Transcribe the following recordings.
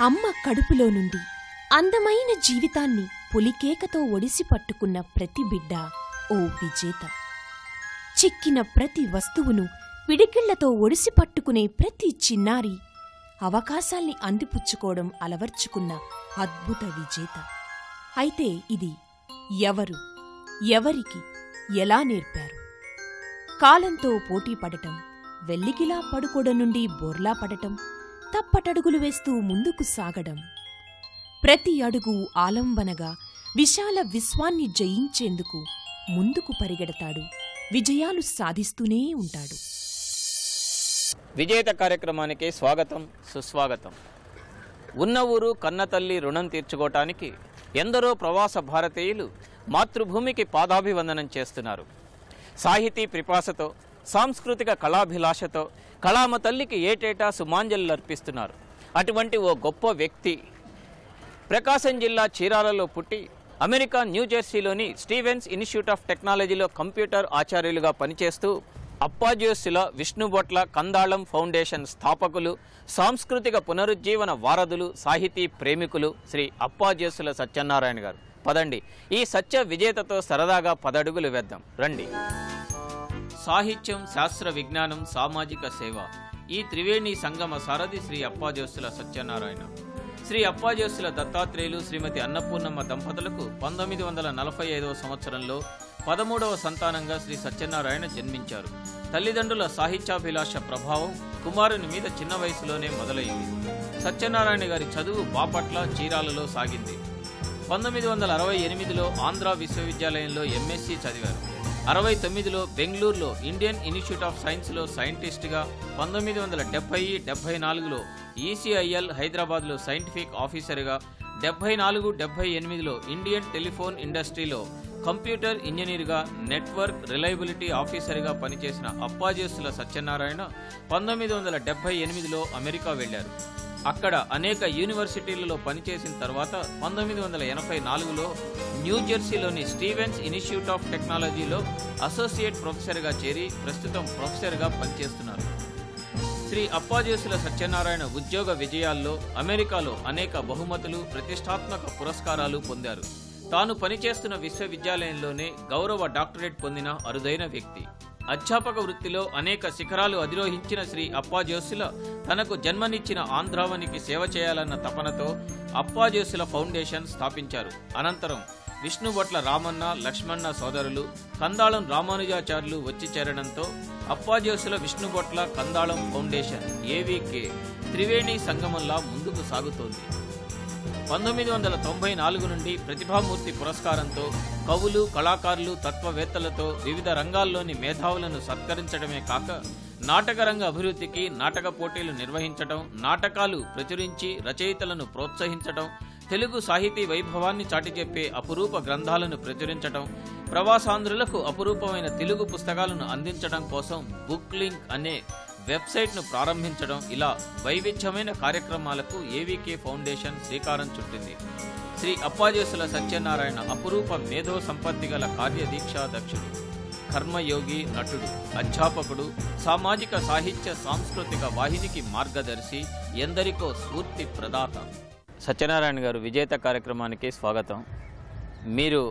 అమ్మ కడుపులో నుండి అందమైన జీవితాన్ని పులికేకతో ఒడిసి పట్టుకున్న ప్రతి బిడ్డ ఓ విజేత చిక్కిన ప్రతి వస్తువును పిడికిళ్లతో ఒడిసి పట్టుకునే ప్రతి చిన్నారి అవకాశాల్ని అందిపుచ్చుకోవడం అలవర్చుకున్న అద్భుత విజేత అయితే ఇది ఎవరు ఎవరికి ఎలా నేర్పారు కాలంతో పోటీ పడటం వెల్లికిలా పడుకోవడం నుండి బోర్లా పడటం తప్పటడుగులు వేస్తూ ముందుకు సాగడం ప్రతి అడుగు ఆలంబనగా విశాల విశ్వాన్ని జయించేందుకు ముందుకు పరిగెడతాడు విజయాలు సాధిస్తూనే ఉంటాడు విజేత కార్యక్రమానికి స్వాగతం సుస్వాగతం ఉన్న ఊరు కన్నతల్లి రుణం తీర్చుకోవటానికి ఎందరో ప్రవాస భారతీయులు మాతృభూమికి పాదాభివందనం చేస్తున్నారు సాహితీ పిపాసతో సాంస్కృతిక కళాభిలాషతో కళామ తల్లికి ఏటేటా సుమాంజలు అర్పిస్తున్నారు అటువంటి ఓ గొప్ప వ్యక్తి ప్రకాశం జిల్లా చీరాలలో పుట్టి అమెరికా న్యూజెర్సీలోని స్టీవెన్స్ ఇన్స్టిట్యూట్ ఆఫ్ టెక్నాలజీలో కంప్యూటర్ ఆచార్యులుగా పనిచేస్తూ అప్పాజ్యోస్యుల విష్ణుబొట్ల కందాళం ఫౌండేషన్ స్థాపకులు సాంస్కృతిక పునరుజ్జీవన వారధులు సాహితీ ప్రేమికులు శ్రీ అప్పాజ్యోసుల సత్యనారాయణ గారు పదండి ఈ సత్య విజేతతో సరదాగా పదడుగులు వేద్దాం రండి సాహిత్యం శాస్త్ర విజ్ఞానం సామాజిక సేవ ఈ త్రివేణి సంగమ సారథి శ్రీ అప్పాజోసుల సత్యనారాయణ శ్రీ అప్పాజోసుల దత్తాత్రేయులు శ్రీమతి అన్నపూర్ణమ్మ దంపతులకు పంతొమ్మిది వందల నలభై ఐదవ సంవత్సరంలో పదమూడవ సంతానంగా శ్రీ సత్యనారాయణ జన్మించారు తల్లిదండ్రుల సాహిత్యాభిలాష ప్రభావం కుమారుని మీద చిన్న వయసులోనే మొదలైంది సత్యనారాయణ గారి చదువు బాపట్ల చీరాలలో సాగింది పంతొమ్మిది వందల అరవై ఎనిమిదిలో ఆంధ్ర విశ్వవిద్యాలయంలో ఎంఎస్సి చదివారు అరవై తొమ్మిదిలో బెంగళూరులో ఇండియన్ ఇన్స్టిట్యూట్ ఆఫ్ సైన్స్లో సైంటిస్ట్గా పంతొమ్మిది వందల డెబ్బై డెబ్బై నాలుగులో ఈసీఐఎల్ హైదరాబాద్లో సైంటిఫిక్ ఆఫీసర్గా డెబ్బై నాలుగు డెబ్బై ఎనిమిదిలో ఇండియన్ టెలిఫోన్ ఇండస్ట్రీలో కంప్యూటర్ ఇంజనీర్గా నెట్వర్క్ రిలయబిలిటీ ఆఫీసర్గా పనిచేసిన అప్పాజేసుల సత్యనారాయణ పంతొమ్మిది వందల డెబ్బై ఎనిమిదిలో అమెరికా వెళ్లారు అక్కడ అనేక యూనివర్సిటీలలో పనిచేసిన తర్వాత పంతొమ్మిది వందల ఎనభై నాలుగులో న్యూజెర్సీలోని స్టీవెన్స్ ఇన్స్టిట్యూట్ ఆఫ్ టెక్నాలజీలో అసోసియేట్ ప్రొఫెసర్గా చేరి ప్రస్తుతం ప్రొఫెసర్గా పనిచేస్తున్నారు శ్రీ అప్పాజేసుల సత్యనారాయణ ఉద్యోగ విజయాల్లో అమెరికాలో అనేక బహుమతులు ప్రతిష్టాత్మక పురస్కారాలు పొందారు తాను పనిచేస్తున్న విశ్వవిద్యాలయంలోనే గౌరవ డాక్టరేట్ పొందిన అరుదైన వ్యక్తి అధ్యాపక వృత్తిలో అనేక శిఖరాలు అధిరోహించిన శ్రీ అప్పాజోసుల తనకు జన్మనిచ్చిన ఆంధ్రావనికి సేవ చేయాలన్న తపనతో అప్పాజోసుల ఫౌండేషన్ స్థాపించారు అనంతరం విష్ణుభట్ల రామన్న లక్ష్మణ సోదరులు కందాళం రామానుజాచార్యులు వచ్చి చేరడంతో అప్పాజోసుల విష్ణుభట్ల కందాళం ఫౌండేషన్ ఏవీకే త్రివేణి సంగమంలా ముందుకు సాగుతోంది పంతొమ్మిది వందల తొంభై నాలుగు నుండి ప్రతిభామూర్తి పురస్కారంతో కవులు కళాకారులు తత్వవేత్తలతో వివిధ రంగాల్లోని మేధావులను సత్కరించడమే కాక నాటకరంగ అభివృద్ధికి నాటక పోటీలు నిర్వహించడం నాటకాలు ప్రచురించి రచయితలను ప్రోత్సహించడం తెలుగు సాహితీ వైభవాన్ని చాటి చెప్పే అపురూప గ్రంథాలను ప్రచురించడం ప్రవాసాంధ్రులకు అపురూపమైన తెలుగు పుస్తకాలను అందించడం కోసం బుక్ లింక్ అనే వెబ్సైట్ను ప్రారంభించడం ఇలా వైవిధ్యమైన కార్యక్రమాలకు ఏవీకే ఫౌండేషన్ శ్రీకారం చుట్టింది శ్రీ అప్పాజేసుల సత్యనారాయణ అపురూప మేధో సంపత్తి గల కార్యదీక్షా దక్షుడు కర్మయోగి నటుడు అధ్యాపకుడు సామాజిక సాహిత్య సాంస్కృతిక వాహినికి మార్గదర్శి ఎందరికో స్ఫూర్తి ప్రదాత సత్యనారాయణ గారు విజేత కార్యక్రమానికి స్వాగతం మీరు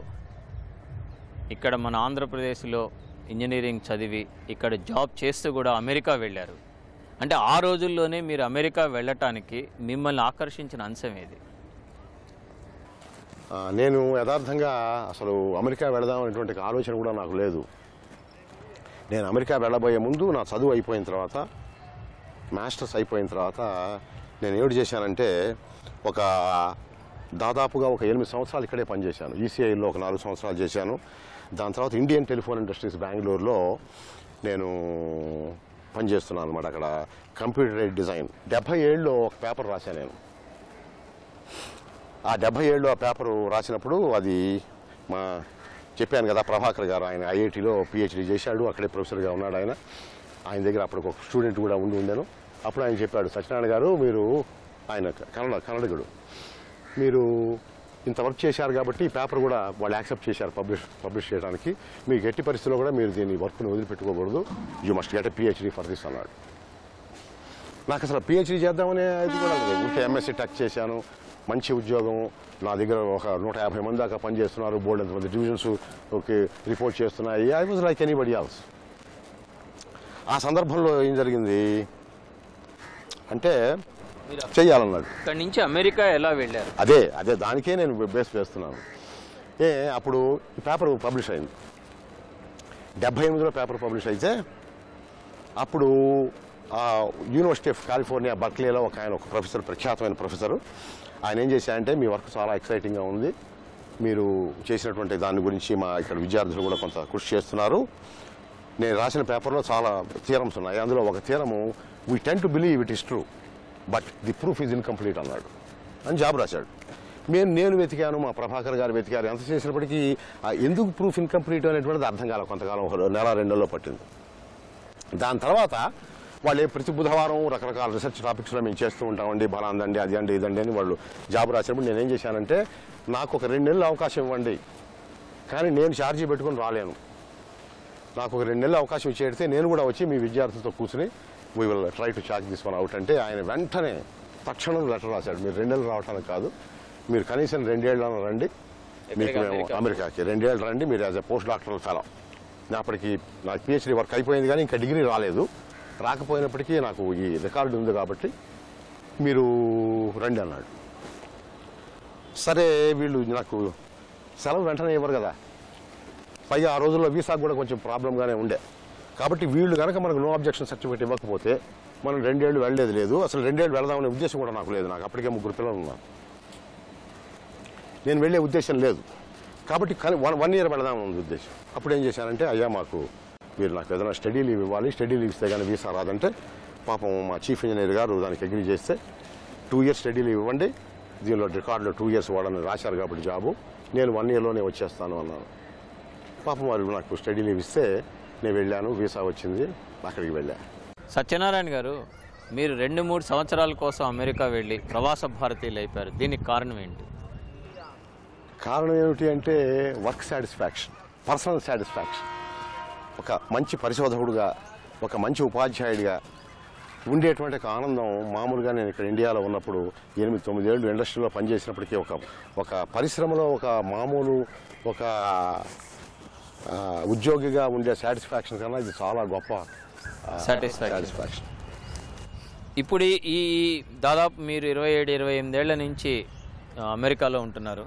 ఇక్కడ మన ఆంధ్రప్రదేశ్లో ఇంజనీరింగ్ చదివి ఇక్కడ జాబ్ చేస్తూ కూడా అమెరికా వెళ్ళారు అంటే ఆ రోజుల్లోనే మీరు అమెరికా వెళ్ళటానికి మిమ్మల్ని ఆకర్షించిన అంశం ఏది ఆ, నేను యథార్థంగా అసలు అమెరికా వెళదాం అనేటువంటి ఆలోచన కూడా నాకు లేదు నేను అమెరికా వెళ్ళబోయే ముందు నా చదువు అయిపోయిన తర్వాత మాస్టర్స్ అయిపోయిన తర్వాత నేను ఏమిటి చేశానంటే ఒక దాదాపుగా ఒక ఎనిమిది సంవత్సరాలు ఇక్కడే పనిచేశాను ఈసీఐలో ఒక నాలుగు సంవత్సరాలు చేశాను దాని తర్వాత ఇండియన్ టెలిఫోన్ ఇండస్ట్రీస్ బెంగళూరులో నేను పనిచేస్తున్నాను అనమాట అక్కడ కంప్యూటర్ ఎయిడ్ డిజైన్ డెబ్బై ఏళ్ళలో ఒక పేపర్ రాశాను నేను ఆ డెబ్బై ఏళ్ళు ఆ పేపరు రాసినప్పుడు అది మా చెప్పాను కదా ప్రభాకర్ గారు ఆయన ఐఐటిలో పిహెచ్డి చేశాడు అక్కడే ప్రొఫెసర్గా ఉన్నాడు ఆయన ఆయన దగ్గర అప్పుడు ఒక స్టూడెంట్ కూడా ఉండి ఉండాను అప్పుడు ఆయన చెప్పాడు సత్యనారాయణ గారు మీరు ఆయన కన్నడ కన్నడగుడు మీరు ఇంత వర్క్ చేశారు కాబట్టి ఈ పేపర్ కూడా వాళ్ళు యాక్సెప్ట్ చేశారు పబ్లిష్ పబ్లిష్ చేయడానికి మీకు ఎట్టి పరిస్థితుల్లో కూడా మీరు దీన్ని వర్క్ని వదిలిపెట్టుకోకూడదు you must get a PhD for this అన్నాడు నాకు అసలు పిహెచ్డీ చేద్దామనే ఇది కూడా లేదు ఉంటే ఎంఎస్సీ టచ్ చేశాను మంచి ఉద్యోగం నా దగ్గర ఒక నూట యాభై మంది దాకా పనిచేస్తున్నారు బోర్డు ఎంతమంది డివిజన్స్ ఓకే రిపోర్ట్ చేస్తున్నాయి I was like anybody else ఆ సందర్భంలో ఏం జరిగింది అంటే మీరు చెయ్యాలన్నాడు అక్కడి నుంచి అమెరికా ఎలా వెళ్ళారు అదే అదే దానికే నేను బేస్ వేస్తున్నాను ఏ అప్పుడు ఈ పేపర్ పబ్లిష్ అయింది డెబ్బై ఎనిమిదిలో పేపర్ పబ్లిష్ అయితే అప్పుడు ఆ యూనివర్సిటీ ఆఫ్ కాలిఫోర్నియా బర్క్లీలో ఒక ఆయన ఒక ప్రొఫెసర్ ప్రఖ్యాతమైన ప్రొఫెసర్ ఆయన ఏం చేశారంటే మీ వర్క్ చాలా ఎక్సైటింగ్గా ఉంది మీరు చేసినటువంటి దాని గురించి మా ఇక్కడ విద్యార్థులు కూడా కొంత కృషి చేస్తున్నారు నేను రాసిన పేపర్లో చాలా థీరమ్స్ ఉన్నాయి అందులో ఒక theorem we tend to believe it is true but the proof is incomplete అన్నాడు అని జాబ్ రాశాడు నేను నేను వెతికాను మా ప్రభాకర్ గారు వెతికారు ఎంత చేసినప్పటికీ ఆ ఎందుకు ప్రూఫ్ ఇన్కంప్లీట్ అనేటువంటిది అర్థం కాల కొంతకాలం ఒక నెల రెండు నెలలో పట్టింది దాని తర్వాత వాళ్ళు ప్రతి బుధవారం రకరకాల రీసెర్చ్ టాపిక్స్లో మేము చేస్తూ ఉంటామండి బలాందండి అది అండి ఇదండి అని వాళ్ళు జాబ్ రాసినప్పుడు నేనేం చేశానంటే నాకు ఒక రెండు నెలలు అవకాశం ఇవ్వండి కానీ నేను ఛార్జీ పెట్టుకొని రాలేను నాకు ఒక రెండు నెలలు అవకాశం ఇచ్చేడితే నేను కూడా వచ్చి మీ విద్యార్థులతో కూర్చుని we will try to chalk this one out అంటే ఆయన వెంటనే తక్షణం లెటర్ రాశాడు మీరు రెండు నెలలు రావడానికి కాదు మీరు కనీసం రెండేళ్ళను రండి మీకు మేము అమెరికా? అమెరికాకి రెండేళ్ళు రండి మీరు as a post doctoral fellow అప్పటికి నాకు పిహెచ్డీ వర్క్ అయిపోయింది కానీ ఇంకా డిగ్రీ రాలేదు రాకపోయినప్పటికీ నాకు ఈ రికార్డు ఉంది కాబట్టి మీరు రండి అన్నాడు సరే వీళ్ళు నాకు సెలవు వెంటనే ఇవ్వరు కదా పైగా ఆ రోజుల్లో వీసా కూడా కొంచెం ప్రాబ్లంగానే ఉండే కాబట్టి వీళ్ళు కనుక మనకు నో అబ్జెక్షన్ సర్టిఫికేట్ ఇవ్వకపోతే మనం రెండేళ్ళు వెళ్ళలేదు లేదు అసలు రెండేళ్ళు వెళదామనే ఉద్దేశం కూడా నాకు లేదు నాకు అప్పటికే ముగ్గురు పిల్లలు ఉన్నారు నేను వెళ్ళే ఉద్దేశం లేదు కాబట్టి కానీ వన్ వన్ ఇయర్ వెళదామని ఉంది ఉద్దేశం అప్పుడు ఏం చేశానంటే అయ్యా మాకు మీరు నాకు ఏదైనా స్టడీ లీవ్ ఇవ్వాలి స్టడీ లీవ్ ఇస్తే కానీ వీసా రాదంటే పాపం మా చీఫ్ ఇంజనీర్ గారు దానికి అగ్రీ చేస్తే టూ ఇయర్స్ స్టడీ లీవ్ ఇవ్వండి దీనిలో రికార్డులో టూ ఇయర్స్ వాడని రాశారు కాబట్టి జాబు నేను వన్ ఇయర్లోనే వచ్చేస్తాను అన్నాను పాపం వారు నాకు స్టడీ లీవ్ ఇస్తే నేను వెళ్ళాను వీసా వచ్చింది అక్కడికి వెళ్ళాను సత్యనారాయణ గారు మీరు రెండు మూడు సంవత్సరాల కోసం అమెరికా వెళ్ళి ప్రవాస భారతీయులు అయిపోయారు దీనికి కారణం ఏంటి కారణం ఏమిటి అంటే వర్క్ సాటిస్ఫాక్షన్ పర్సనల్ సాటిస్ఫాక్షన్ ఒక మంచి పరిశోధకుడుగా ఒక మంచి ఉపాధ్యాయుడిగా ఉండేటువంటి ఒక ఆనందం మామూలుగా నేను ఇక్కడ ఇండియాలో ఉన్నప్పుడు ఎనిమిది తొమ్మిది ఏళ్ళు ఇండస్ట్రీలో పనిచేసినప్పటికీ ఒక ఒక పరిశ్రమలో ఒక మామూలు ఒక ఆ, ఉద్యోగిగా ఉండే సాటిస్ఫాక్షన్ కన్నా ఇది చాలా గొప్ప Satisfaction. సాటిస్ఫాక్షన్ ఇప్పుడు ఈ- ఈ దాదాపు మీరు ఇరవై ఏడు ఇరవై ఎనిమిదేళ్ల నుంచి ఆ, అమెరికాలో ఉంటున్నారు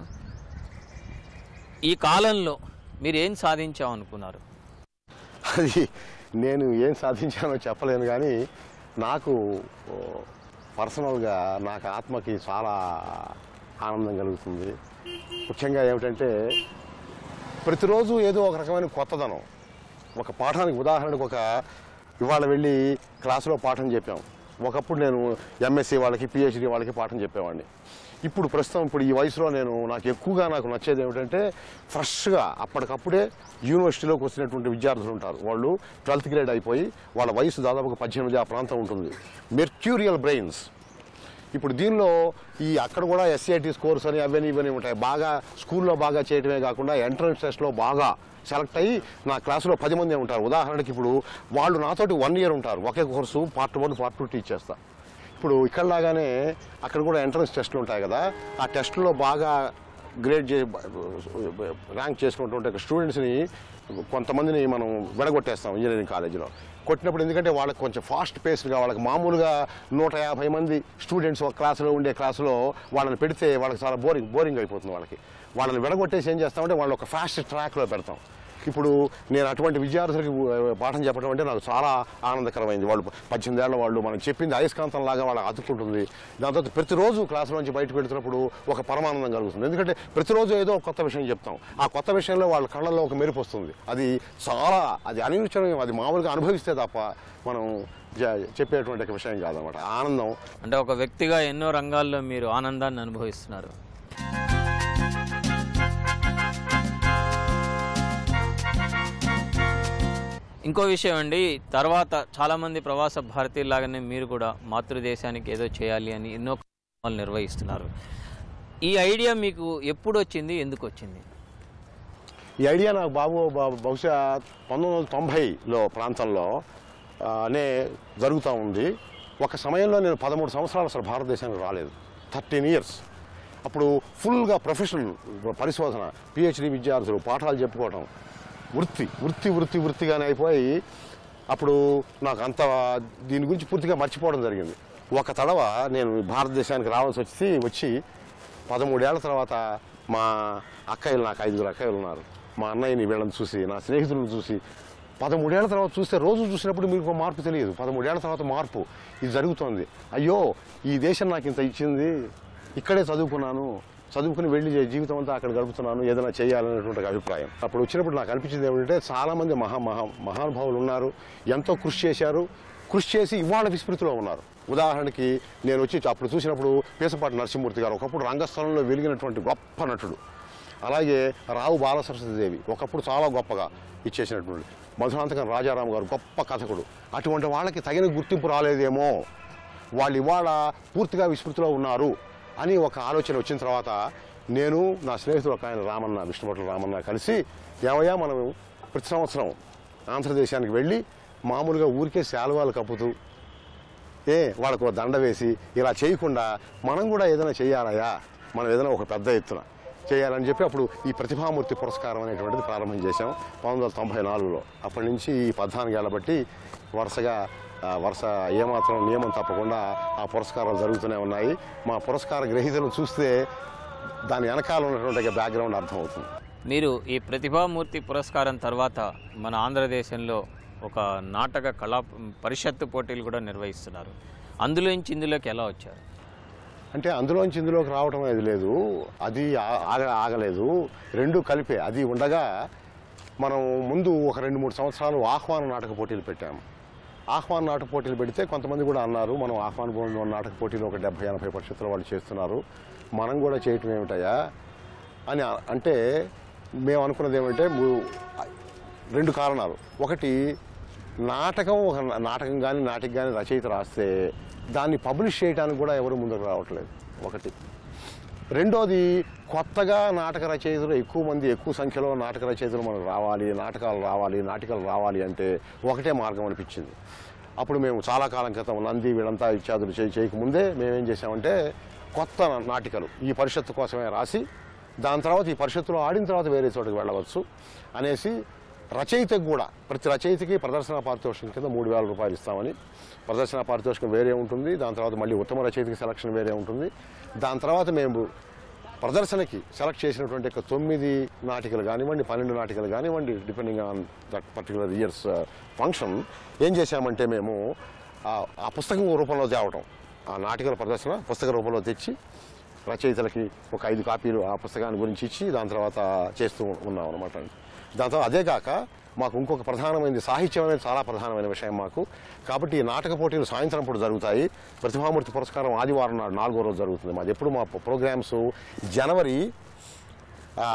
ఈ కాలంలో మీరు ఏం సాధించామనుకున్నారు అది నేను ఏం సాధించానో చెప్పలేను కానీ నాకు ఓ, పర్సనల్గా నాకు ఆత్మకి చాలా ఆనందం కలుగుతుంది ముఖ్యంగా ఏమిటంటే ప్రతిరోజు ఏదో ఒక రకమైన కొత్తదనం ఒక పాఠానికి ఉదాహరణకు ఒక ఇవాళ వెళ్ళి క్లాసులో పాఠం చెప్పాం ఒకప్పుడు నేను ఎంఎస్సీ వాళ్ళకి పిహెచ్డి వాళ్ళకి పాఠం చెప్పేవాడిని ఇప్పుడు ప్రస్తుతం ఇప్పుడు ఈ వయసులో నేను నాకు ఎక్కువగా నాకు నచ్చేది ఏమిటంటే ఫ్రెష్గా అప్పటికప్పుడే యూనివర్సిటీలోకి వచ్చినటువంటి విద్యార్థులు ఉంటారు వాళ్ళు ట్వెల్త్ గ్రేడ్ అయిపోయి వాళ్ళ వయసు దాదాపు పద్దెనిమిది ఆ ప్రాంతం ఉంటుంది మెర్క్యూరియల్ బ్రెయిన్స్ ఇప్పుడు దీనిలో ఈ అక్కడ కూడా ఎస్సీఐటీ స్కోర్స్ అని అవన్నీ ఇవన్నీ ఉంటాయి బాగా స్కూల్లో బాగా చేయటమే కాకుండా ఎంట్రన్స్ టెస్ట్లో బాగా సెలెక్ట్ అయ్యి నా క్లాసులో పది మంది ఉంటారు ఉదాహరణకి ఇప్పుడు వాళ్ళు నాతోటి వన్ ఇయర్ ఉంటారు ఒకే course part one part two teach చేస్తా ఇప్పుడు ఇక్కడ లాగానే అక్కడ కూడా ఎంట్రన్స్ టెస్ట్లు ఉంటాయి కదా ఆ టెస్ట్లో బాగా గ్రేడ్ చే ర్యాంక్ చేసుకున్నటువంటి స్టూడెంట్స్ని కొంతమందిని మనం విడగొట్టేస్తాం ఇంజనీరింగ్ కాలేజీలో కొట్టినప్పుడు ఎందుకంటే వాళ్ళకి కొంచెం ఫాస్ట్ పేస్డ్గా వాళ్ళకి మామూలుగా నూట యాభై మంది స్టూడెంట్స్ ఒక క్లాసులో ఉండే క్లాసులో వాళ్ళని పెడితే వాళ్ళకి చాలా బోరింగ్ బోరింగ్ అయిపోతుంది వాళ్ళకి వాళ్ళని విడగొట్టేసి ఏం చేస్తామంటే వాళ్ళు ఒక ఫాస్ట్ ట్రాక్లో పెడతాం ఇప్పుడు నేను అటువంటి విద్యార్థులకి ఉ- పాఠం చెప్పడం అంటే నాకు చాలా ఆనందకరమైంది వాళ్ళు పద్దెనిమిది ఏళ్ళ వాళ్ళు మనం చెప్పింది అయస్కాంతం లాగా వాళ్ళకి అతుక్కుంటుంది దాని తర్వాత ప్రతిరోజు క్లాసులో నుంచి బయటకు వెళ్తున్నప్పుడు ఒక పరమానందం కలుగుతుంది ఎందుకంటే ప్రతిరోజు ఏదో ఒక కొత్త విషయం చెప్తాం ఆ కొత్త విషయంలో వాళ్ళ కళ్ళల్లో ఒక మెరుపు వస్తుంది అది చాలా అది అనిపించడం అది మామూలుగా అనుభవిస్తే తప్ప మనం జ- చెప్పేటువంటి ఒక విషయం కాదన్నమాట ఆనందం అంటే ఒక వ్యక్తిగా ఎన్నో రంగాల్లో మీరు ఆనందాన్ని అనుభవిస్తున్నారు ఇంకో విషయం అండి తర్వాత చాలామంది ప్రవాస భారతీయులాగానే మీరు కూడా మాతృదేశానికి ఏదో చేయాలి అని ఎన్నో కార్యక్రమాలు నిర్వహిస్తున్నారు ఈ ఐడియా మీకు ఎప్పుడు వచ్చింది ఎందుకు వచ్చింది ఈ ఐడియా నాకు బాబు బా- బహుశా పంతొమ్మిది వందల తొంభైలో ప్రాంతంలో ఆ, నే జరుగుతూ ఉంది ఒక సమయంలో నేను పదమూడు సంవత్సరాలు అసలు భారతదేశానికి రాలేదు థర్టీన్ ఇయర్స్ అప్పుడు ఫుల్గా ప్రొఫెషనల్ పరిశోధన పిహెచ్డి విద్యార్థులు పాఠాలు చెప్పుకోవటం వృత్తి వృత్తి వృత్తి వృత్తిగానే అయిపోయి అప్పుడు నాకు అంత దీని గురించి పూర్తిగా మర్చిపోవడం జరిగింది ఒక తడవ నేను భారతదేశానికి రావాల్సి వచ్చి వచ్చి పదమూడేళ్ల తర్వాత మా అక్కయ్యలు నాకు ఐదుగురు అక్కయ్యలు ఉన్నారు మా అన్నయ్యని వీళ్ళని చూసి నా స్నేహితులను చూసి పదమూడేళ్ల తర్వాత చూస్తే రోజు చూసినప్పుడు మీకు ఒక మార్పు తెలియదు పదమూడేళ్ల తర్వాత మార్పు ఇది జరుగుతోంది అయ్యో ఈ దేశం నాకు ఇంత ఇచ్చింది ఇక్కడే చదువుకున్నాను చదువుకుని వెళ్ళి జీ- జీవితం అంతా అక్కడ గడుపుతున్నాను ఏదైనా చేయాలనేటువంటి అభిప్రాయం అప్పుడు వచ్చినప్పుడు నాకు అనిపించింది ఏమిటంటే చాలామంది మహా మహా మహానుభావులు ఉన్నారు ఎంతో కృషి చేశారు కృషి చేసి ఇవాళ విస్మృతిలో ఉన్నారు ఉదాహరణకి నేను వచ్చి అప్పుడు చూసినప్పుడు పీసపాటి నరసింహమూర్తి గారు ఒకప్పుడు రంగస్థలంలో వెలిగినటువంటి గొప్ప నటుడు అలాగే రావు బాలసరస్వతి దేవి ఒకప్పుడు చాలా గొప్పగా ఇచ్చేసినటువంటి మధురాంతకం రాజారాం గారు గొప్ప కథకుడు అటువంటి వాళ్ళకి తగిన గుర్తింపు రాలేదేమో వాళ్ళు ఇవాళ పూర్తిగా విస్మృతిలో ఉన్నారు అని ఒక ఆలోచన వచ్చిన తర్వాత నేను నా స్నేహితుడు ఒక ఆయన రామన్న విష్ణుభట్ల రామన్న కలిసి ఏమయ్యా మనం ప్రతి సంవత్సరం ఆంధ్రదేశానికి వెళ్ళి మామూలుగా ఊరికే శాలువాలు కప్పుతూ ఏ వాళ్ళకు ఓ దండ వేసి ఇలా చేయకుండా మనం కూడా ఏదైనా చేయాలయా మనం ఏదైనా ఒక పెద్ద ఎత్తున చేయాలని చెప్పి అప్పుడు ఈ ప్రతిభామూర్తి పురస్కారం అనేటువంటిది ప్రారంభం చేశాం పంతొమ్మిది వందల తొంభై నాలుగులో అప్పటి నుంచి ఈ పద్నాలుగేళ్ల బట్టి వరుసగా ఆ, వరుస ఏమాత్రం నియమం తప్పకుండా ఆ పురస్కారాలు జరుగుతూనే ఉన్నాయి మా పురస్కార గ్రహీతలను చూస్తే దాని వెనకాల ఉన్నటువంటి బ్యాక్గ్రౌండ్ అర్థమవుతుంది మీరు ఈ ప్రతిభామూర్తి పురస్కారం తర్వాత మన ఆంధ్రదేశంలో ఒక నాటక కళా పరిషత్తు పోటీలు కూడా నిర్వహిస్తున్నారు అందులోంచి ఇందులోకి ఎలా వచ్చారు అంటే అందులోంచి ఇందులోకి రావటం అనేది లేదు అది ఆ- ఆగ ఆగలేదు రెండు కలిపే అది ఉండగా మనం ముందు ఒక రెండు మూడు సంవత్సరాలు ఆహ్వాన నాటక పోటీలు పెట్టాము ఆహ్వాన నాటక పోటీలు పెడితే కొంతమంది కూడా అన్నారు మనం ఆహ్వాన భవన్ నాటక పోటీలు ఒక డెబ్బై ఎనభై పరిషత్తుల వాళ్ళు చేస్తున్నారు మనం కూడా చేయటం ఏమిటయ్యా అని అ- అంటే మేము అనుకున్నది ఏమంటే ము- రెండు కారణాలు ఒకటి నాటకం ఒక నా- నాటకం కానీ నాటిక కానీ రచయిత రాస్తే దాన్ని పబ్లిష్ చేయడానికి కూడా ఎవరు ముందుకు రావట్లేదు ఒకటి రెండోది కొత్తగా నాటక రచయితలు ఎక్కువ మంది ఎక్కువ సంఖ్యలో నాటక రచయితలు మనకు రావాలి నాటకాలు రావాలి నాటికలు రావాలి అంటే ఒకటే మార్గం అనిపించింది అప్పుడు మేము చాలా కాలం క్రితం నంది వీళ్ళంతా ఇత్యాదులు చేయి చేయకముందే మేమేం చేసామంటే కొత్త నాటికలు ఈ పరిషత్తు కోసమే రాసి దాని తర్వాత ఈ పరిషత్తులో ఆడిన తర్వాత వేరే చోటుకి వెళ్ళవచ్చు అనేసి రచయితకు కూడా ప్రతి రచయితకి ప్రదర్శన పారితోషికం కింద మూడు వేల రూపాయలు ఇస్తామని ప్రదర్శన పారితోషికం వేరే ఉంటుంది దాని తర్వాత మళ్ళీ ఉత్తమ రచయితకి సెలక్షన్ వేరే ఉంటుంది దాని తర్వాత మేము ప్రదర్శనకి సెలెక్ట్ చేసినటువంటి ఒక తొమ్మిది నాటికలు కానివ్వండి పన్నెండు నాటికలు కానివ్వండి depending on that particular years function ఏం చేశామంటే మేము ఆ- ఆ పుస్తకం రూపంలో తేవటం ఆ నాటికల ప్రదర్శన పుస్తక రూపంలో తెచ్చి రచయితలకి ఒక ఐదు కాపీలు ఆ పుస్తకాన్ని గురించి ఇచ్చి దాని తర్వాత చేస్తూ ఉన్నాం అనమాట దాని తర్వాత అదే కాక మాకు ఇంకొక ప్రధానమైనది సాహిత్యం అనేది చాలా ప్రధానమైన విషయం మాకు కాబట్టి ఈ నాటక పోటీలు సాయంత్రం పూట జరుగుతాయి ప్రతిభామూర్తి పురస్కారం ఆదివారం నాడు నాలుగో రోజు జరుగుతుంది మాది ఎప్పుడు మా ప్రోగ్రామ్స్ జనవరి ఆ,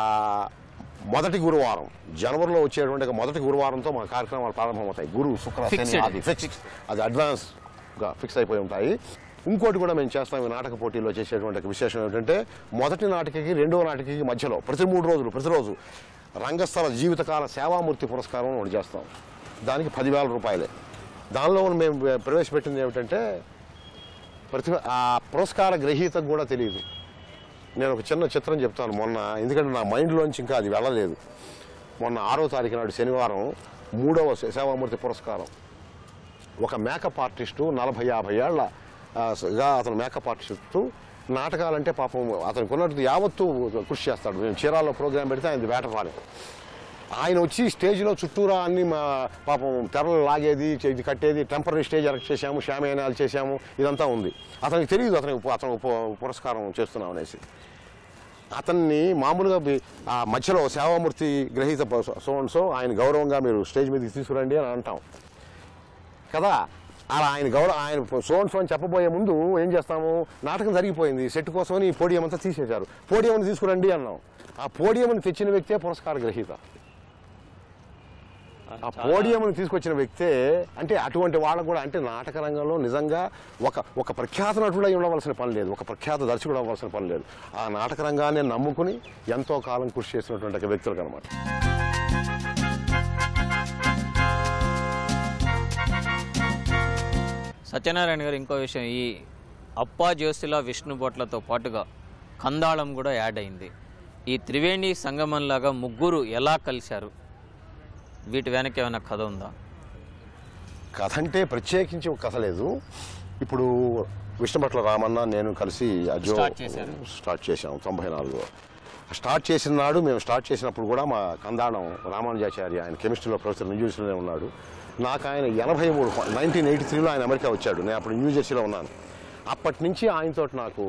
మొదటి గురువారం జనవరిలో వచ్చేటువంటి ఒక మొదటి గురువారంతో మా కార్యక్రమాలు ప్రారంభమవుతాయి గురు శుక్ర శని Fixed. ఆది ఫిక్స్ అది అడ్వాన్స్గా ఫిక్స్ అయిపోయి ఉంటాయి ఇంకోటి కూడా మేము చేస్తాం ఈ నాటక పోటీల్లో చేసేటువంటి ఒక విశేషం ఏంటంటే మొదటి నాటికకి రెండవ నాటికకి మధ్యలో ప్రతి మూడు రోజులు ప్రతిరోజు రంగస్థల జీవితకాల సేవామూర్తి పురస్కారం ఒకటి చేస్తాం దానికి పదివేల రూపాయలే దానిలో మేము ప్రవేశపెట్టింది ఏమిటంటే ప్రతి ఆ పురస్కార గ్రహీతకు కూడా తెలియదు నేను ఒక చిన్న చిత్రం చెప్తాను మొన్న ఎందుకంటే నా మైండ్లోంచి ఇంకా అది వెళ్ళలేదు మొన్న ఆరో తారీఖు నాడు శనివారం మూడవ సే- సేవామూర్తి పురస్కారం ఒక మేకప్ ఆర్టిస్టు నలభై యాభై ఏళ్ళ ఆ, గా అతను మేకప్ ఆర్టిస్టు నాటకాలంటే పాపం అతనికి ఉన్నట్టు యావత్తు కృషి చేస్తాడు మేము చీరాల్లో ప్రోగ్రాం పెడితే ఆయన వేటపాలి ఆయన వచ్చి స్టేజ్లో చుట్టూరా అన్ని మా పాపం తెరలు లాగేది చే- ఇది కట్టేది టెంపరీ స్టేజ్ ఎరెక్ట్ చేశాము షామయానాలు చేశాము ఇదంతా ఉంది అతనికి తెలియదు అతనికి పు- అతను పు- పురస్కారం చేస్తున్నాం అనేసి అతన్ని మామూలుగా బి- ఆ మధ్యలో సేవామూర్తి గ్రహీత సో అండ్ సో ఆయన గౌరవంగా మీరు స్టేజ్ మీదకి తీసుకురండి అని అంటాం కదా అలా ఆయన గౌరవ ఆయన సోన్ సోన్ చెప్పబోయే ముందు ఏం చేస్తాము నాటకం జరిగిపోయింది సెట్ కోసమని ఈ పోడియం అంతా తీసేశారు పోడియం తీసుకురండి అన్నాం ఆ పోడియం తెచ్చిన వ్యక్తే పురస్కార గ్రహీత ఆ పోడియంని తీసుకొచ్చిన వ్యక్తే అంటే అటువంటి వాళ్ళకు కూడా అంటే నాటక రంగంలో నిజంగా ఒక ఒక ప్రఖ్యాత నటుడై ఉండవలసిన పని లేదు ఒక ప్రఖ్యాత దర్శకుడు అవ్వాల్సిన పని లేదు ఆ నాటక రంగాన్ని నమ్ముకుని ఎంతో కాలం కృషి చేసినటువంటి ఒక వ్యక్తులకు అనమాట సత్యనారాయణ గారు ఇంకో విషయం ఈ అప్పా జ్యోతిల విష్ణు భట్లతో పాటుగా కందాళం కూడా యాడ్ అయింది ఈ త్రివేణి సంగమంలాగా ముగ్గురు ఎలా కలిశారు వీటి వెనక ఏమైనా కథ ఉందా కథ అంటే ప్రత్యేకించి ఒక కథ లేదు ఇప్పుడు విష్ణుభట్ల రామన్న నేను కలిసి అజో స్టార్ట్ చేశారు. స్టార్ట్ చేశాం తొంభై నాలుగులో స్టార్ట్ చేసిన నాడు మేము స్టార్ట్ చేసినప్పుడు కూడా మా కందాణం రామానుజాచార్య ఆయన కెమిస్ట్రీలో ప్రొఫెసర్ న్యూజెర్సీలోనే ఉన్నాడు నాకు ఆయన ఎనభై మూడు నైన్టీన్ ఎయిటీ త్రీలో ఆయన అమెరికా వచ్చాడు నేను అప్పుడు న్యూజెర్సీలో ఉన్నాను అప్పటి నుంచి ఆయనతో నాకు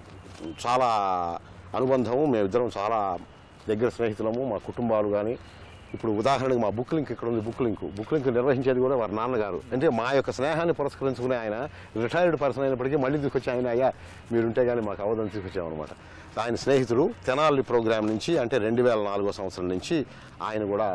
చాలా అనుబంధము మేమిద్దరం చాలా దగ్గర స్నేహితులము మా కుటుంబాలు కానీ ఇప్పుడు ఉదాహరణకు మా బుక్ లింక్ ఇక్కడ ఉంది బుక్ లింక్ బుక్ లింక్ నిర్వహించేది కూడా వారి నాన్నగారు అంటే మా యొక్క స్నేహాన్ని పురస్కరించుకునే ఆయన రిటైర్డ్ పర్సన్ అయినప్పటికీ మళ్ళీ తీసుకొచ్చి ఆయన అయ్యా మీరుంటే కానీ మాకు అవదని తీసుకొచ్చామన్నమాట ఆయన స్నేహితుడు తెనాలి ప్రోగ్రామ్ నుంచి అంటే రెండు వేల నాలుగో సంవత్సరం నుంచి ఆయన కూడా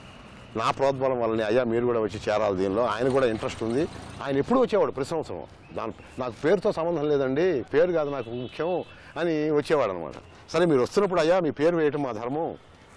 నా ప్రోద్బలం వల్లనే అయ్యా మీరు కూడా వచ్చి చేరాలి దీనిలో ఆయన కూడా ఇంట్రెస్ట్ ఉంది ఆయన ఎప్పుడు వచ్చేవాడు ప్రతి సంవత్సరం దాని నాకు పేరుతో సంబంధం లేదండి పేరు కాదు నాకు ముఖ్యం అని వచ్చేవాడు అనమాట సరే మీరు వస్తున్నప్పుడు అయ్యా మీ పేరు వేయటం మా ధర్మం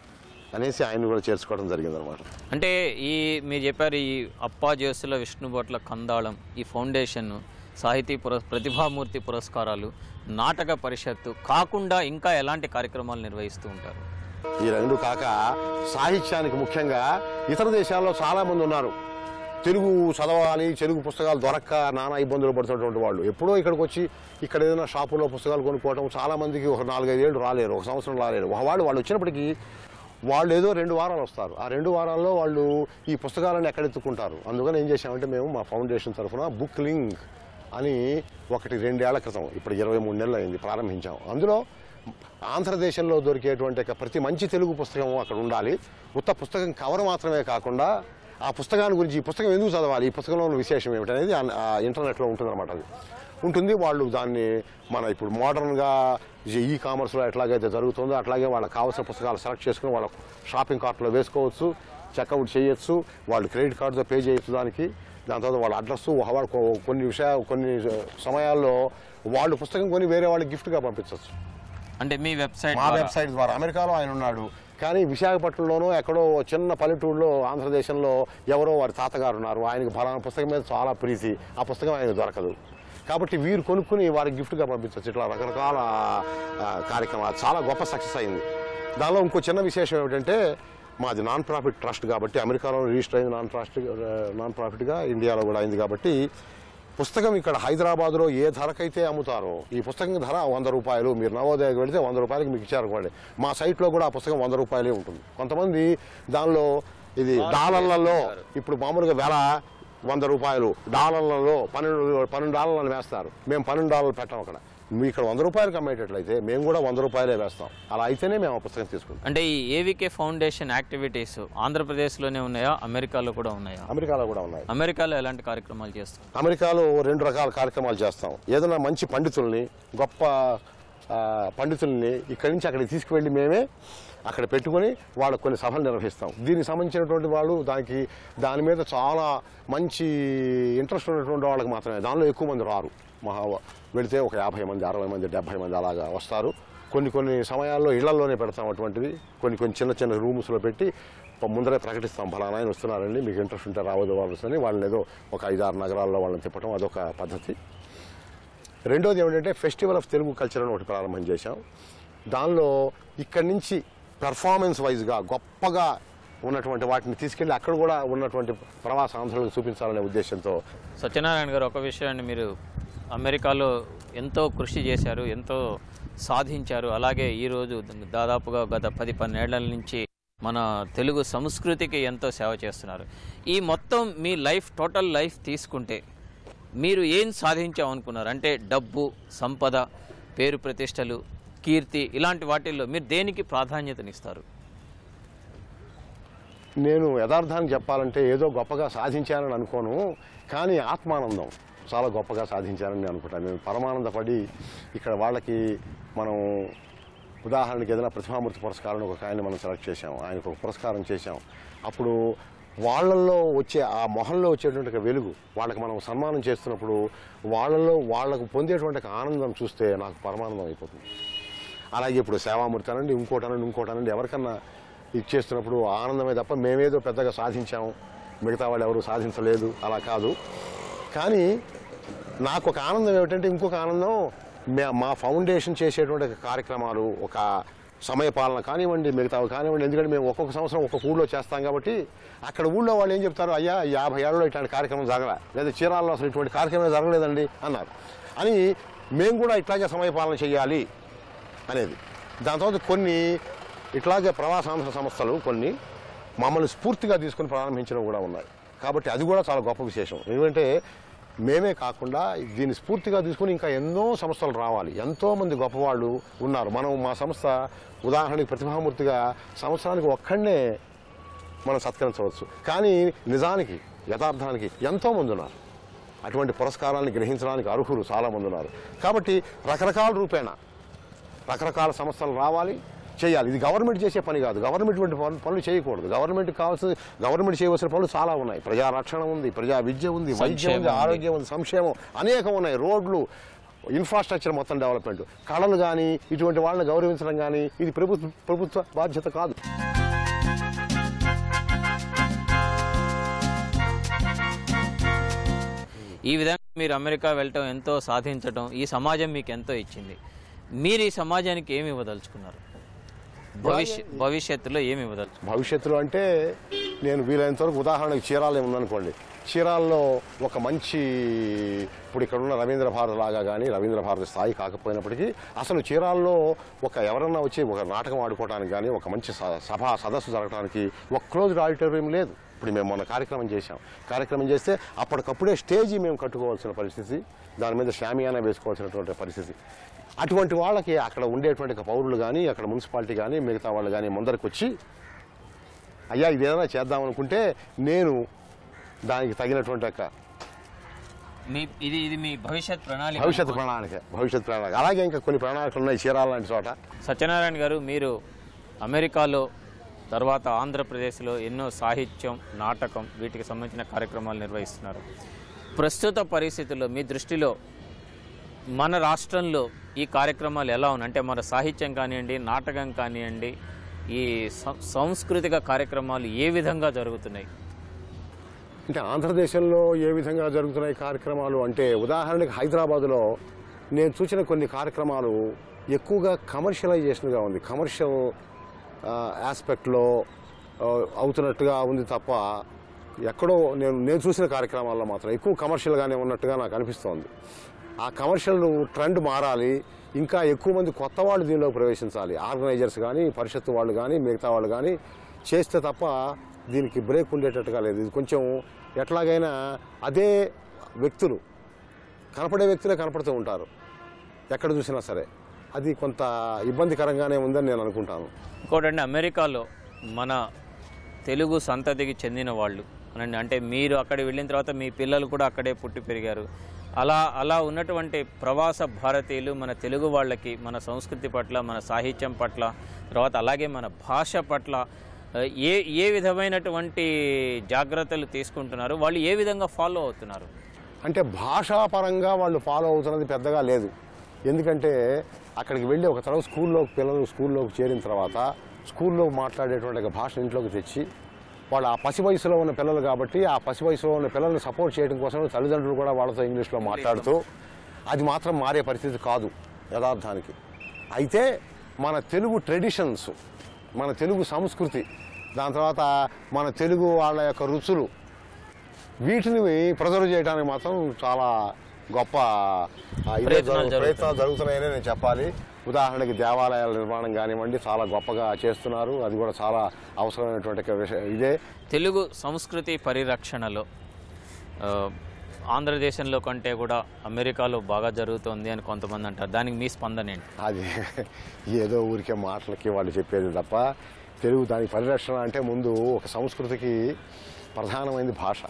అనేసి ఆయన కూడా చేర్చుకోవడం జరిగిందనమాట అంటే ఈ మీరు చెప్పారు ఈ అప్పా జ్యోతిల విష్ణు భట్ల కందాళం ఈ ఫౌండేషన్ సాహితీ పుర ప్రతిభామూర్తి పురస్కారాలు నాటక పరిషత్తు కాకుండా ఇంకా ఎలాంటి కార్యక్రమాలు నిర్వహిస్తూ ఉంటారు ఈ రెండు కాక సాహిత్యానికి ముఖ్యంగా ఇతర దేశాల్లో చాలా మంది ఉన్నారు తెలుగు చదవాలి తెలుగు పుస్తకాలు దొరక్క నానా ఇబ్బందులు పడుతున్నటువంటి వాళ్ళు ఎప్పుడో ఇక్కడికి వచ్చి ఇక్కడ ఏదైనా షాపులో పుస్తకాలు కొనుక్కోవడం చాలా మందికి ఒక నాలుగైదేళ్ళు రాలేరు ఒక సంవత్సరం రాలేరు ఒక వాళ్ళు వాళ్ళు వచ్చినప్పటికీ వాళ్ళు ఏదో రెండు వారాలు వస్తారు ఆ రెండు వారాల్లో వాళ్ళు ఈ పుస్తకాలను ఎక్కడెత్తుకుంటారు అందుకని ఏం చేశామంటే మేము మా ఫౌండేషన్ తరఫున బుక్ లింక్ అని ఒకటి రెండేళ్ల క్రితం ఇప్పుడు ఇరవై మూడు నెలలు అయింది ప్రారంభించాం అందులో ఆంధ్రదేశంలో దొరికేటువంటి ఒక ప్రతి మంచి తెలుగు పుస్తకం అక్కడ ఉండాలి ఉత్త పుస్తకం కవర్ మాత్రమే కాకుండా ఆ పుస్తకాన్ని గురించి ఈ పుస్తకం ఎందుకు చదవాలి ఈ పుస్తకంలో ఉన్న విశేషం ఏమిటనేది ఆ- ఆ ఇంటర్నెట్లో ఉంటుందన్నమాట అది ఉంటుంది వాళ్ళు దాన్ని మన ఇప్పుడు మోడర్న్గా ఈ కామర్స్లో ఎట్లాగైతే జరుగుతుందో అట్లాగే వాళ్ళకి కావాల్సిన పుస్తకాలు సెలెక్ట్ చేసుకుని వాళ్ళ షాపింగ్ కార్ట్లో వేసుకోవచ్చు చెక్అవుట్ చేయొచ్చు వాళ్ళు క్రెడిట్ కార్డుతో పే చేయొచ్చు దానికి దాని తర్వాత వాళ్ళ అడ్రస్ వాళ్ళు కొ- కొన్ని విషయా కొన్ని సమయాల్లో వాళ్ళు పుస్తకం కొని వేరే వాళ్ళకి గిఫ్ట్గా పంపించవచ్చు అంటే మీ వెబ్సైట్ మా వెబ్సైట్ ద్వారా అమెరికాలో ఆయన ఉన్నాడు కానీ విశాఖపట్నంలోనో ఎక్కడో చిన్న పల్లెటూరులో ఆంధ్రదేశంలో ఎవరో వారి తాతగారు ఉన్నారు ఆయనకు ఫలానా పుస్తకం మీద చాలా ప్రీతి ఆ పుస్తకం ఆయనకు దొరకదు కాబట్టి వీరు కొనుక్కుని వారికి గిఫ్ట్గా పంపించవచ్చు ఇట్లా రకరకాల ఆ, కార్యక్రమాలు చాలా గొప్ప సక్సెస్ అయింది దానిలో ఇంకో చిన్న విశేషం ఏమిటంటే మాది నాన్ ప్రాఫిట్ ట్రస్ట్ కాబట్టి అమెరికాలో రిజిస్టర్ అయింది నాన్ ట్రస్ట్ నాన్ ప్రాఫిట్గా ఇండియాలో కూడా అయింది కాబట్టి పుస్తకం ఇక్కడ హైదరాబాద్లో ఏ ధరకైతే అమ్ముతారో ఈ పుస్తకం ధర వంద రూపాయలు మీరు నవోదయకు వెళితే వంద రూపాయలకి మీకు ఇచ్చారనుకోండి మా సైట్లో కూడా ఆ పుస్తకం వంద రూపాయలే ఉంటుంది కొంతమంది దానిలో ఇది డాలర్లలో ఇప్పుడు మామూలుగా వెల వంద రూపాయలు డాలర్లలో పన్నెండు పన్నెండు డాలర్లను వేస్తారు మేము పన్నెండు డాలర్లు పెట్టాం అక్కడ మీ ఇక్కడ వంద రూపాయలకు అమ్మేటట్లయితే మేము కూడా వంద రూపాయలే వేస్తాం అలా అయితేనే మేము ఆ పుస్తకం తీసుకుంటాం అంటే ఈ ఏవికే ఫౌండేషన్ యాక్టివిటీస్ ఆంధ్రప్రదేశ్లోనే ఉన్నాయా అమెరికాలో కూడా ఉన్నాయా అమెరికాలో కూడా ఉన్నాయి అమెరికాలో ఎలాంటి కార్యక్రమాలు చేస్తారు అమెరికాలో రెండు రకాల కార్యక్రమాలు చేస్తాం ఏదైనా మంచి పండితుల్ని గొప్ప ఆ, పండితుల్ని ఇక్కడి నుంచి అక్కడికి తీసుకువెళ్ళి మేమే అక్కడ పెట్టుకొని వాళ్ళకు కొన్ని సభలు నిర్వహిస్తాం దీనికి సంబంధించినటువంటి వాళ్ళు దానికి దాని మీద చాలా మంచి ఇంట్రెస్ట్ ఉన్నటువంటి వాళ్ళకి మాత్రమే దానిలో ఎక్కువ మంది రారు మహా వెళితే ఒక యాభై మంది అరవై మంది డెబ్బై మంది అలాగా వస్తారు కొన్ని కొన్ని సమయాల్లో ఇళ్లలోనే పెడతాం అటువంటివి కొన్ని కొన్ని చిన్న చిన్న రూమ్స్లో పెట్టి ప- ముందరే ప్రకటిస్తాం ఫలానా ఆయన వస్తున్నారండి మీకు ఇంట్రెస్ట్ ఉంటే రావద్దు వాళ్ళు అని వాళ్ళని ఏదో ఒక ఐదారు నగరాల్లో వాళ్ళని తిప్పడం అదొక పద్ధతి రెండోది ఏమిటంటే ఫెస్టివల్ ఆఫ్ తెలుగు కల్చర్ అని ఒకటి ప్రారంభం చేశాం దానిలో ఇక్కడి నుంచి పెర్ఫార్మెన్స్ వైజ్గా గొప్పగా ఉన్నటువంటి వాటిని తీసుకెళ్ళి అక్కడ కూడా ఉన్నటువంటి ప్రవాస ఆంధ్రులకు చూపించాలనే ఉద్దేశంతో సత్యనారాయణ గారు ఒక విషయాన్ని మీరు అమెరికాలో ఎంతో కృషి చేశారు ఎంతో సాధించారు అలాగే ఈరోజు దాదాపుగా గత పది పన్నెండేళ్ల నుంచి మన తెలుగు సంస్కృతికి ఎంతో సేవ చేస్తున్నారు ఈ మొత్తం మీ లైఫ్ టోటల్ లైఫ్ తీసుకుంటే మీరు ఏం సాధించామనుకున్నారు అంటే డబ్బు సంపద పేరు ప్రతిష్టలు కీర్తి ఇలాంటి వాటిల్లో మీరు దేనికి ప్రాధాన్యతనిస్తారు నేను యథార్థాన్ని చెప్పాలంటే ఏదో గొప్పగా సాధించానని అనుకోను కానీ ఆత్మానందం చాలా గొప్పగా సాధించానని నేను అనుకుంటాను నేను పరమానందపడి ఇక్కడ వాళ్ళకి మనం ఉదాహరణకి ఏదైనా ప్రతిభామూర్తి పురస్కారం ఒక ఆయన మనం సెలెక్ట్ చేశాం ఆయనకు ఒక పురస్కారం చేశాం అప్పుడు వాళ్ళల్లో వచ్చే ఆ మొహంలో వచ్చేటువంటి ఒక వెలుగు వాళ్ళకి మనం సన్మానం చేస్తున్నప్పుడు వాళ్ళల్లో వాళ్ళకు పొందేటువంటి ఒక ఆనందం చూస్తే నాకు పరమానందం అయిపోతుంది అలాగే ఇప్పుడు సేవామూర్తి అనండి ఇంకోటి అనండి ఇంకోటి అనండి ఎవరికన్నా ఇచ్చేస్తున్నప్పుడు ఆనందమే తప్ప మేమేదో పెద్దగా సాధించాము మిగతా వాళ్ళు ఎవరు సాధించలేదు అలా కాదు కానీ నాకు ఒక ఆనందం ఏమిటంటే ఇంకొక ఆనందం మే- మా ఫౌండేషన్ చేసేటువంటి కార్యక్రమాలు ఒక సమయపాలన కానివ్వండి మిగతావి కానివ్వండి ఎందుకంటే మేము ఒక్కొక్క సంవత్సరం ఒక్కొక్క ఊళ్ళో చేస్తాం కాబట్టి అక్కడ ఊళ్ళో వాళ్ళు ఏం చెప్తారు అయ్యా యాభై ఏళ్ళలో ఇట్లాంటి కార్యక్రమం జరగలే లేదా చీరాల్లో అసలు ఇటువంటి కార్యక్రమం జరగలేదండి అన్నారు అని మేము కూడా ఇట్లాగే సమయపాలన చేయాలి అనేది దాని తర్వాత కొన్ని ఇట్లాగే ప్రవాసాంధ్ర సంస్థలు కొన్ని మమ్మల్ని స్ఫూర్తిగా తీసుకుని ప్రారంభించడం కూడా ఉన్నాయి కాబట్టి అది కూడా చాలా గొప్ప విశేషం ఎందుకంటే మేమే కాకుండా దీన్ని స్ఫూర్తిగా తీసుకుని ఇంకా ఎన్నో సంస్థలు రావాలి ఎంతో మంది గొప్పవాళ్ళు ఉన్నారు మనం మా సంస్థ ఉదాహరణకి ప్రతిభామూర్తిగా సంవత్సరానికి ఒక్కడనే మనం సత్కరించవచ్చు కానీ నిజానికి యథార్థానికి ఎంతో మంది ఉన్నారు అటువంటి పురస్కారాన్ని గ్రహించడానికి అర్హులు చాలామంది ఉన్నారు కాబట్టి రకరకాల రూపేణ రకరకాల సంస్థలు రావాలి చేయాలి ఇది గవర్నమెంట్ చేసే పని కాదు గవర్నమెంట్ వంటి పనులు పనులు చేయకూడదు గవర్నమెంట్ కావాల్సిన గవర్నమెంట్ చేయవలసిన పనులు చాలా ఉన్నాయి ప్రజా రక్షణ ఉంది ప్రజా విద్య ఉంది వైద్యం సంక్షేమం ఉంది ఉంది. ఆరోగ్యం ఉంది సంక్షేమం అనేకం ఉన్నాయి రోడ్లు ఇన్ఫ్రాస్ట్రక్చర్ మొత్తం డెవలప్మెంట్ కళలు కానీ ఇటువంటి వాళ్ళని గౌరవించడం కానీ ఇది ప్రభుత్వ ప్రభుత్వ బాధ్యత కాదు ఈ విధంగా మీరు అమెరికా వెళ్ళటం ఎంతో సాధించటం ఈ సమాజం మీకు ఎంతో ఇచ్చింది మీరు ఈ సమాజానికి ఏమి ఇవ్వదలుచుకున్నారు భవిష్య భవిష్యత్తులో ఏమి ఇవ్వదలుచుకున్నారు భవిష్యత్తులో అంటే నేను వీలైనంత వరకు ఉదాహరణకు చీరాలే ఉందనుకోండి చీరాల్లో ఒక మంచి ఇప్పుడు ఇక్కడ ఉన్న రవీంద్ర భారతి లాగా కానీ రవీంద్ర భారతి స్థాయి కాకపోయినప్పటికీ అసలు చీరాల్లో ఒక ఎవరన్నా వచ్చి ఒక నాటకం ఆడుకోవడానికి కానీ ఒక మంచి స- సభ సదస్సు జరగడానికి ఒక క్లోజ్డ్ ఆడిటోరియం లేదు ఇప్పుడు మేము మొన్న కార్యక్రమం చేశాం కార్యక్రమం చేస్తే అప్పటికప్పుడే స్టేజీ మేము కట్టుకోవాల్సిన పరిస్థితి దాని మీద షామియానా వేసుకోవాల్సినటువంటి పరిస్థితి అటువంటి వాళ్ళకి అక్కడ ఉండేటువంటి పౌరులు కానీ అక్కడ మున్సిపాలిటీ కానీ మిగతా వాళ్ళు కానీ ముందరికి వచ్చి అయ్యా ఇది ఏదైనా చేద్దాం అనుకుంటే నేను దానికి తగినటువంటి ఒక మీ ఇది ఇది మీ భవిష్యత్ ప్రణాళిక భవిష్యత్ ప్రణాళిక భవిష్యత్ ప్రణాళిక అలాగే ఇంకా కొన్ని ప్రణాళికలు ఉన్నాయి చీరాల లాంటి చోట సత్యనారాయణ గారు మీరు అమెరికాలో తర్వాత ఆంధ్రప్రదేశ్లో ఎన్నో సాహిత్యం నాటకం వీటికి సంబంధించిన కార్యక్రమాలు నిర్వహిస్తున్నారు ప్రస్తుత పరిస్థితుల్లో మీ దృష్టిలో మన రాష్ట్రంలో ఈ కార్యక్రమాలు ఎలా ఉన్నాయి అంటే మన సాహిత్యం కానివ్వండి నాటకం కానివ్వండి ఈ సం- సాంస్కృతిక కార్యక్రమాలు ఏ విధంగా జరుగుతున్నాయి అంటే ఆంధ్రదేశంలో ఏ విధంగా జరుగుతున్నాయి కార్యక్రమాలు అంటే ఉదాహరణకి హైదరాబాదులో నేను చూసిన కొన్ని కార్యక్రమాలు ఎక్కువగా కమర్షియలైజేషన్గా ఉంది కమర్షియల్ ఆస్పెక్ట్లో అవుతున్నట్టుగా ఉంది తప్ప ఎక్కడో నేను నేను చూసిన కార్యక్రమాల్లో మాత్రం ఎక్కువ కమర్షియల్గానే ఉన్నట్టుగా నాకు అనిపిస్తోంది ఆ కమర్షియల్ ట్రెండ్ మారాలి ఇంకా ఎక్కువ మంది కొత్త వాళ్ళు దీనిలో ప్రవేశించాలి ఆర్గనైజర్స్ కానీ పరిషత్తు వాళ్ళు కానీ మిగతా వాళ్ళు కానీ చేస్తే తప్ప దీనికి బ్రేక్ ఉండేటట్టుగా లేదు ఇది కొంచెం ఎట్లాగైనా అదే వ్యక్తులు కనపడే వ్యక్తులే కనపడుతూ ఉంటారు ఎక్కడ చూసినా సరే అది కొంత ఇబ్బందికరంగానే ఉందని నేను అనుకుంటాను ఇంకోటండి అమెరికాలో మన తెలుగు సంతతికి చెందిన వాళ్ళు అనండి అంటే మీరు అక్కడ వెళ్ళిన తర్వాత మీ పిల్లలు కూడా అక్కడే పుట్టి పెరిగారు అలా అలా ఉన్నటువంటి ప్రవాస భారతీయులు మన తెలుగు వాళ్ళకి మన సంస్కృతి పట్ల మన సాహిత్యం పట్ల తర్వాత అలాగే మన భాష పట్ల ఆ, ఏ ఏ విధమైనటువంటి జాగ్రత్తలు తీసుకుంటున్నారు వాళ్ళు ఏ విధంగా ఫాలో అవుతున్నారు అంటే భాషాపరంగా వాళ్ళు ఫాలో అవుతున్నది పెద్దగా లేదు ఎందుకంటే అక్కడికి వెళ్ళి ఒక తర్వాత స్కూల్లో పిల్లలు స్కూల్లోకి చేరిన తర్వాత స్కూల్లో మాట్లాడేటువంటి ఒక భాషను ఇంట్లోకి తెచ్చి వాళ్ళు ఆ పసి వయసులో ఉన్న పిల్లలు కాబట్టి ఆ పసి వయసులో ఉన్న పిల్లల్ని సపోర్ట్ చేయడం కోసం తల్లిదండ్రులు కూడా వాళ్ళతో ఇంగ్లీష్లో మాట్లాడుతూ అది మాత్రం మారే పరిస్థితి కాదు యథార్థానికి అయితే మన తెలుగు ట్రెడిషన్స్ మన తెలుగు సంస్కృతి దాని తర్వాత మన తెలుగు వాళ్ళ యొక్క రుచులు వీటిని ప్రిజర్వ్ చేయడానికి మాత్రం చాలా గొప్ప ఆ, ఇదే ప్రయత్నాలు జరుగు- జరుగుతున్నాయి. ప్రయత్నాలు జరుగుతున్నాయని నేను చెప్పాలి ఉదాహరణకి దేవాలయాల నిర్మాణం కానివ్వండి చాలా గొప్పగా చేస్తున్నారు అది కూడా చాలా అవసరమైనటువంటి ఒక విషయం ఇదే తెలుగు సంస్కృతి పరిరక్షణలో ఆ, ఆంధ్రదేశంలో కంటే కూడా అమెరికాలో బాగా జరుగుతోంది అని కొంతమంది అంటారు దానికి మీ స్పందన ఏంటి అది ఏదో ఊరికే మాటలకి వాళ్ళు చెప్పేది తప్ప తెలుగు దాని పరిరక్షణ అంటే ముందు ఒక సంస్కృతికి ప్రధానమైనది భాష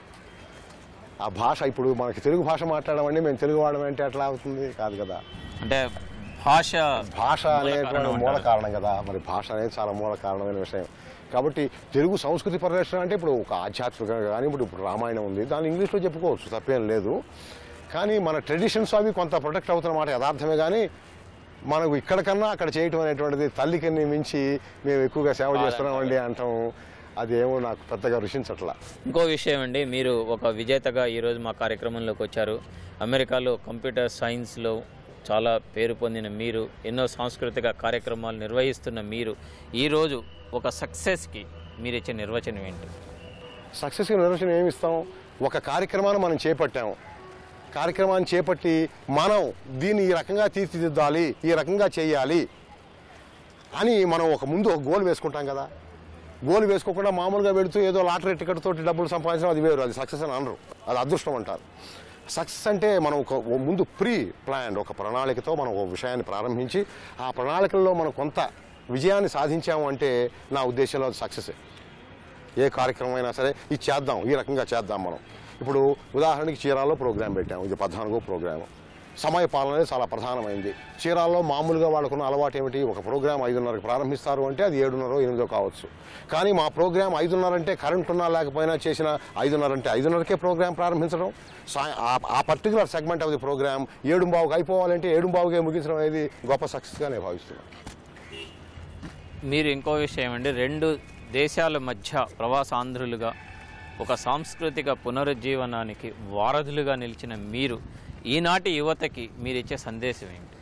ఆ భాష ఇప్పుడు మనకి తెలుగు భాష మాట్లాడమండి మేము తెలుగు వాడమంటే ఎట్లా అవుతుంది కాదు కదా అంటే భాష భాష మూల అనేటువంటి కారణం మూల అంటారు. కారణం కదా మరి భాష అనేది చాలా మూల కారణమైన విషయం కాబట్టి తెలుగు సంస్కృతి పరిరక్షణ అంటే ఇప్పుడు ఒక ఆధ్యాత్మికంగా కానీ ఇప్పుడు ఇప్పుడు రామాయణం ఉంది దాన్ని ఇంగ్లీష్లో చెప్పుకోవచ్చు తప్పేం లేదు కానీ మన ట్రెడిషన్స్ అవి కొంత ప్రొటెక్ట్ అవుతున్న మాట యథార్థమే కానీ మనకు ఇక్కడ కన్నా అక్కడ చేయటం అనేటువంటిది తల్లికి మించి మేము ఎక్కువగా సేవ చేస్తున్నామండి అంటాం అదేమో నాకు పెద్దగా రుచించట్లా ఇంకో విషయం అండి మీరు ఒక విజేతగా ఈరోజు మా కార్యక్రమంలోకి వచ్చారు అమెరికాలో కంప్యూటర్ సైన్స్లో చాలా పేరు పొందిన మీరు ఎన్నో సాంస్కృతిక కార్యక్రమాలు నిర్వహిస్తున్న మీరు ఈరోజు ఒక సక్సెస్కి మీరు ఇచ్చే నిర్వచనం ఏంటి సక్సెస్గా నిర్వచనం ఏమి ఇస్తాం ఒక కార్యక్రమాన్ని మనం చేపట్టాము కార్యక్రమాన్ని చేపట్టి మనం దీన్ని ఈ రకంగా తీర్చిదిద్దాలి ఈ రకంగా చేయాలి అని మనం ఒక ముందు ఒక గోల్ వేసుకుంటాం కదా గోల్ వేసుకోకుండా మామూలుగా పెడుతూ ఏదో లాటరీ టికెట్ తోటి డబ్బులు సంపాదించడం అది వేరు అది సక్సెస్ అని అనరు అది అదృష్టం అంటారు సక్సెస్ అంటే మనం ఒక ఓ ముందు ప్రీ ప్లాన్ ఒక ప్రణాళికతో మనం ఒక విషయాన్ని ప్రారంభించి ఆ ప్రణాళికల్లో మనం కొంత విజయాన్ని సాధించాము అంటే నా ఉద్దేశంలో అది సక్సెసే ఏ కార్యక్రమం అయినా సరే ఇది చేద్దాం ఈ రకంగా చేద్దాం మనం ఇప్పుడు ఉదాహరణకి చీరాల్లో ప్రోగ్రాం పెట్టాము ఇది పద్నాలుగో ప్రోగ్రాము సమయ పాలన అనేది చాలా ప్రధానమైంది చీరాల్లో మామూలుగా వాళ్ళకున్న అలవాటు ఏమిటి ఒక ప్రోగ్రాం ఐదున్నరకు ప్రారంభిస్తారు అంటే అది ఏడున్నర ఎనిమిదో కావచ్చు కానీ మా ప్రోగ్రాం ఐదున్నర అంటే కరెంట్ ఉన్నా లేకపోయినా చేసిన ఐదున్నర అంటే ఐదున్నరకే ప్రోగ్రాం ప్రారంభించడం సా- ఆ- ఆ particular segment of the program ఏడు బావుకి అయిపోవాలంటే ఏడు బావుకే ముగించడం అనేది గొప్ప సక్సెస్గా నేను భావిస్తున్నాను మీరు ఇంకో విషయం అండి రెండు దేశాల మధ్య ప్రవాసాంధ్రులుగా ఒక సాంస్కృతిక పునరుజ్జీవనానికి వారధులుగా నిలిచిన మీరు ఈనాటి యువతకి మీరు ఇచ్చే సందేశం ఏంటి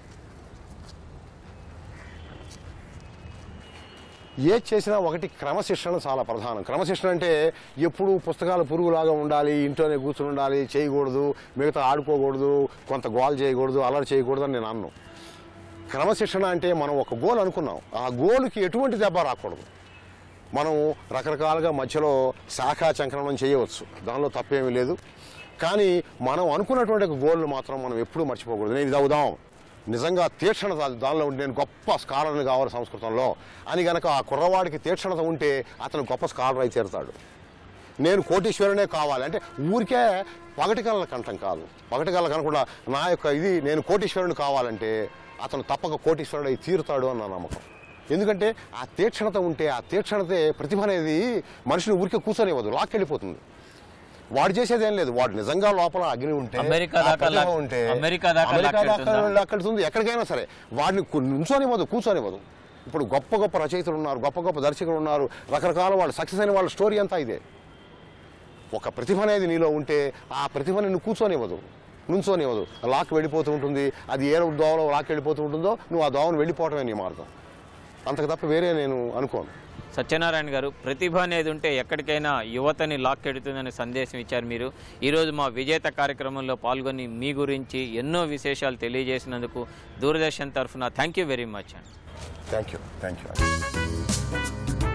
ఏది చేసినా ఒకటి క్రమశిక్షణ చాలా ప్రధానం క్రమశిక్షణ అంటే ఎప్పుడు పుస్తకాలు పురుగులాగా ఉండాలి ఇంట్లోనే కూర్చుని ఉండాలి చేయకూడదు మిగతా ఆడుకోకూడదు కొంత గోల్ చేయకూడదు అలర్ చేయకూడదు అని నేను అన్ను క్రమశిక్షణ అంటే మనం ఒక గోల్ అనుకున్నాం ఆ గోల్కి ఎటువంటి దెబ్బ రాకూడదు మనం రకరకాలుగా మధ్యలో శాఖా చంక్రమణం చేయవచ్చు దానిలో తప్పేమీ లేదు కానీ మనం అనుకున్నటువంటి ఒక గోల్ను మాత్రం మనం ఎప్పుడూ మర్చిపోకూడదు నేను ఇది అవుదాం నిజంగా తీక్షణత దానిలో ఉంటే నేను గొప్ప స్కాలర్ని కావాలి సంస్కృతంలో అని గనక ఆ కుర్రవాడికి తీక్షణత ఉంటే అతను గొప్ప స్కాలర్ అయి తీరుతాడు నేను కోటీశ్వరునే కావాలి అంటే ఊరికే పగటికల్ల కంఠం కాదు పగటికల్ల కనకుండా నా యొక్క ఇది నేను కోటీశ్వరుని కావాలంటే అతను తప్పక కోటీశ్వరుడు అయి తీరుతాడు అని నా నమ్మకం ఎందుకంటే ఆ తీక్షణత ఉంటే ఆ తీక్షణతే ప్రతిభ అనేది మనిషిని ఊరికే కూర్చొనివ్వదు లాక్కెళ్ళిపోతుంది వాడు చేసేది ఏం లేదు వాడు నిజంగా లోపల అగ్ని ఉంటే అమెరికా ఆ దాకా ప్రతిభ లాక్- ఉంటే అమెరికా దాకా అమెరికా దాకా లాక్కెళ్తుందా? లాక్కెళ్తుంది ఎక్కడికైనా సరే వాడిని కు- నుంచోనివ్వదు కూర్చోనివ్వదు ఇప్పుడు గొప్ప గొప్ప రచయితలు ఉన్నారు గొప్ప గొప్ప దర్శకులు ఉన్నారు రకరకాల వాళ్ళు సక్సెస్ అయిన వాళ్ళ స్టోరీ అంతా ఇదే ఒక ప్రతిభ అనేది నీలో ఉంటే ఆ ప్రతిభ నిన్ను కూర్చోనివ్వదు నుంచోనివ్వదు లాక్ వెళ్ళిపోతూ ఉంటుంది అది ఏ దోవలో లాక్ వెళ్ళిపోతూ ఉంటుందో నువ్వు ఆ దోవను వెళ్ళిపోవటమే నీ మార్గం అంతకు తప్ప వేరే నేను అనుకోను సత్యనారాయణ గారు ప్రతిభ అనేది ఉంటే ఎక్కడికైనా యువతని లాక్కెడుతుందనే సందేశం ఇచ్చారు మీరు ఈరోజు మా విజేత కార్యక్రమంలో పాల్గొని మీ గురించి ఎన్నో విశేషాలు తెలియజేసినందుకు దూరదర్శన్ తరఫున థ్యాంక్ యూ వెరీ మచ్ అండి థ్యాంక్ యూ థ్యాంక్ యూ